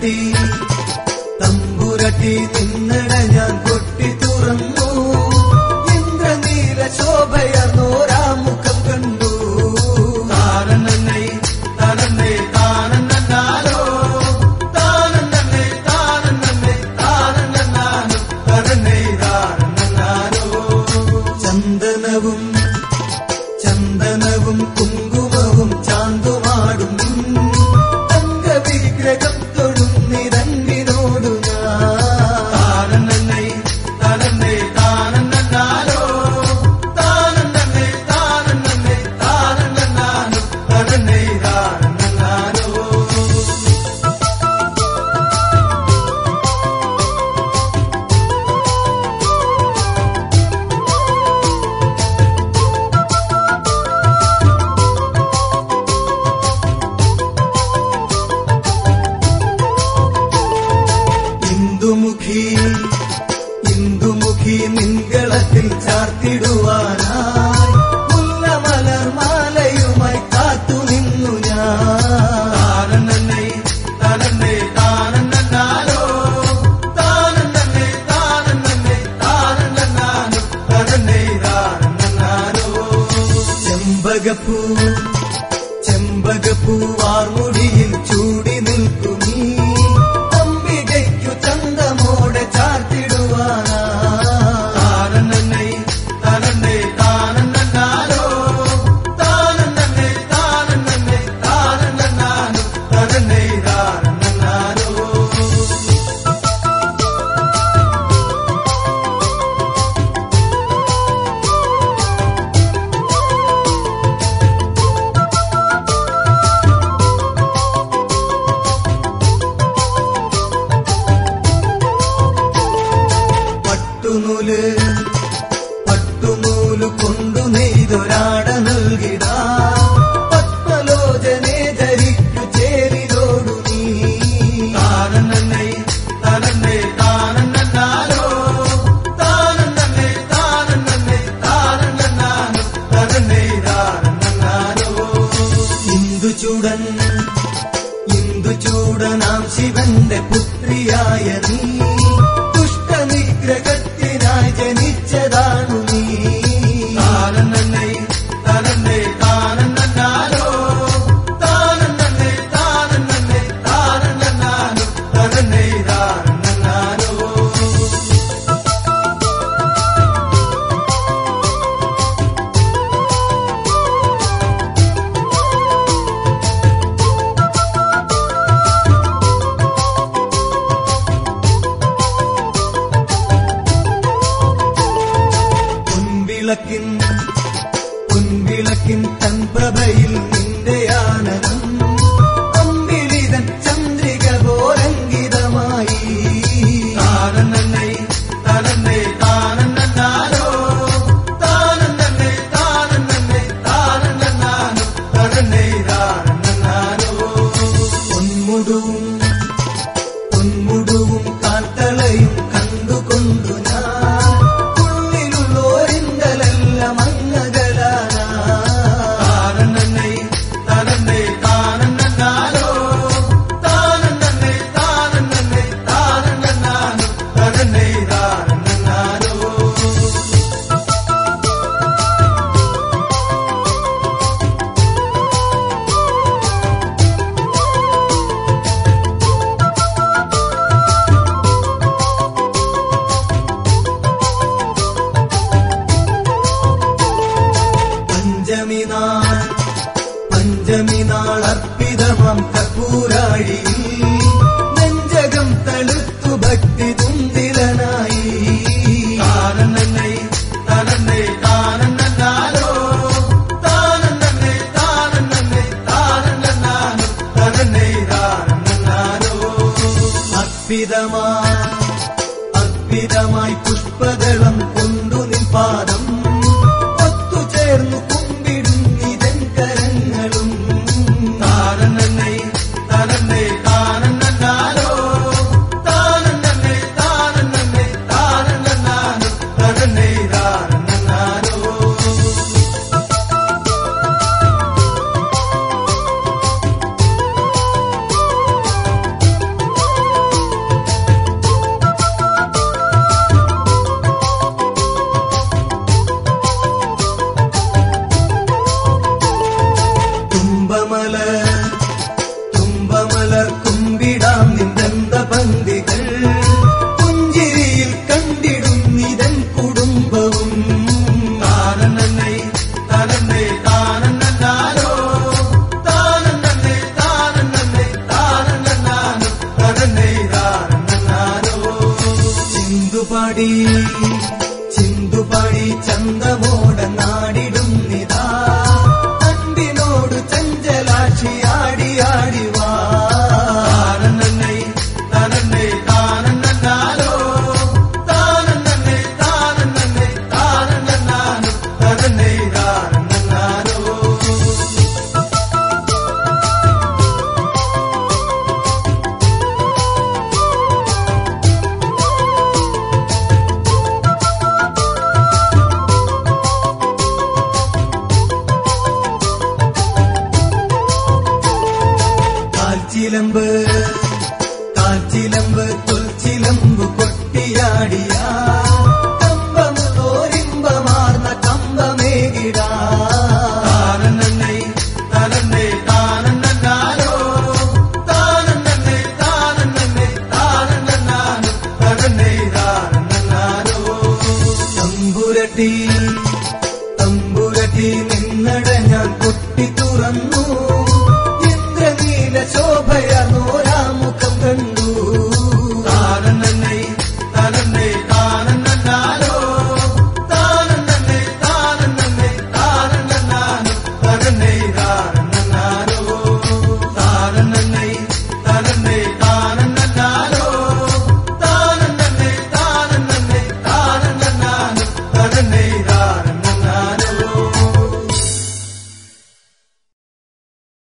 തമ്പുരട്ടി തമ്പുരട്ടി നിന്നട ഞാൻ കൊട്ടി തുറന്നു ഇന്ദ്രനീല ശോഭയർന്നോരാമുഖം കണ്ടു താനന്നൈ താനന്നൈ താനന്നാലോ താനന്നൈ താനന്നൈ താനന്നാലോ തനന്നൈ താനന്നാലോ ചന്ദനവും ചന്ദനവും കുങ്കുമവും ചാന്തുമാടും തങ്കവിഗ്രഹം തൊടും നിരങ്ങിനോടു താനന്നൈ താനന്നൈ താനന്നാലോ താനന്നൈ താനന്നൈ താനന്നാലോ തനന്നൈ താനന്നാലോ ഇന്ദുമുഖി ഇന്ദുമുഖി നിൻകളത്തിൽ ചാർത്തിടുവാനായി മുല്ലമലർമാലയുമായി കാത്തു നിന്നു ഞാൻ താനന്നൈ താനന്നൈ താനന്നാലോ താനന്നൈ താനന്നൈ താനന്നാലോ തനന്നൈ താനന്നാലോ ചെമ്പകപ്പൂ ചെമ്പകപ്പൂ വാർമുടിയിൽ ചൂടി നിൽക്കുമീ അംബികയ്ക്കു ചന്തമോടെ ചാർത്തിടുവാനാ താനന്നൈ താനന്നൈ താനന്നാലോ താനന്നൈ താനന്നൈ താനന്നാലോ തനന്നൈ താനന്നാലോ പട്ടുനൂല് പട്ടുനൂല് കൊണ്ടു നെയ്തൊരാട നൽകിട പത്മലോചനെ ധരിക്കു ചേരിലോടു നീ താനന്നൈ താനന്നൈ താനന്നാലോ താനന്നൈ താനന്നൈ താനന്നാലോ തനന്നൈ താനന്നാലോ ഇന്ദുചൂടൻ ഇന്ദുചൂടനാം ശിവന്റെ പുത്രിയായ നീ ദുഷ്ടനിഗ്രഹത്തിനായി ജനിച്ചതാണു നീ താനന്നൈ താനന്നൈ താനന്നാലോ താനന്നൈ താനന്നൈ താനന്നാലോ തനന്നൈ താനന്നാലോ പൊൻവിളക്കിൻ പൊൻവിളക്കിൻ തൻപ്രഭയിൽ നിന്റെ ആനന്ദം അമ്പിളിതൻ ചന്ദ്രിക പോലങ്കിതമായി താനന്നൈ താനന്നൈ താനന്നാലോ താനന്നൈ താനന്നൈ താനന്നാലോ തനന്നൈ താനന്നാലോ പൊന്മുടുവും പൊന്മുടുവും കാത്തളയും കണ്ടുകൊണ്ടു ഞാൻ ഉള്ളിലുള്ളോരിന്തലെല്ലാം അങ്ങകലാനാ താനന്നൈ താനന്നൈ താനന്നാലോ താനന്നൈ താനന്നൈ താനന്നാലോ തനന്നൈ താനന്നാലോ പഞ്ചമി നാൾ പഞ്ചമി നാൾ അർപ്പിതമാം കർപ്പൂരാഴിയിൽ നെഞ്ചകം തളുത്തു ഭക്തി തുന്തിരനായി താനന്നൈ താനന്നൈ താനന്നാലോ താനന്നൈ താനന്നൈ താനന്നാലോ തനന്നൈ താനന്നാലോ അർപ്പിതമായി അർപ്പിതമായി പുഷ്പദളം കൊണ്ടു നിൽപാദം ഒത്തുചേർന്നു കുമ്പിടും ഇതൻ കരങ്ങളും താനന്നൈ താനന്നൈ താനന്നാലോ താനന്നൈ താനന്നൈ താനന്നാലോ തനന്നൈ താനന്നാലോ ചിന്തുപാടി ചിന്തുപാടി ചന്തമോട നാടിടും നിതാ അൻപിനോട് ചഞ്ചലാക്ഷി ആടി ആടി വാ താനന്നൈ താനന്നൈ താനന്നാലോ താനന്നൈ താനന്നൈ താനന്നാലോ താനന്നൈ താനന്നാലോ കാൽച്ചിലമ്പ് കാൽച്ചിലമ്പ് തൊൽച്ചിലമ്പ് കൊട്ടിയാടിയ കമ്പമുള്ളോരിമ്പമാർന്ന കമ്പമേകിടാ താനന്നൈ താനന്നൈ താനന്നാലോ താനന്നൈ താനന്നൈ താനന്നാലോ താനന്നൈ താനന്നാലോ തമ്പുരട്ടി തമ്പുരട്ടി നിന്നട ഞാൻ കൊട്ടി തുറന്നു ഇന്ദ്രനീല ശോഭയ നോരാമുഖം കണ്ടു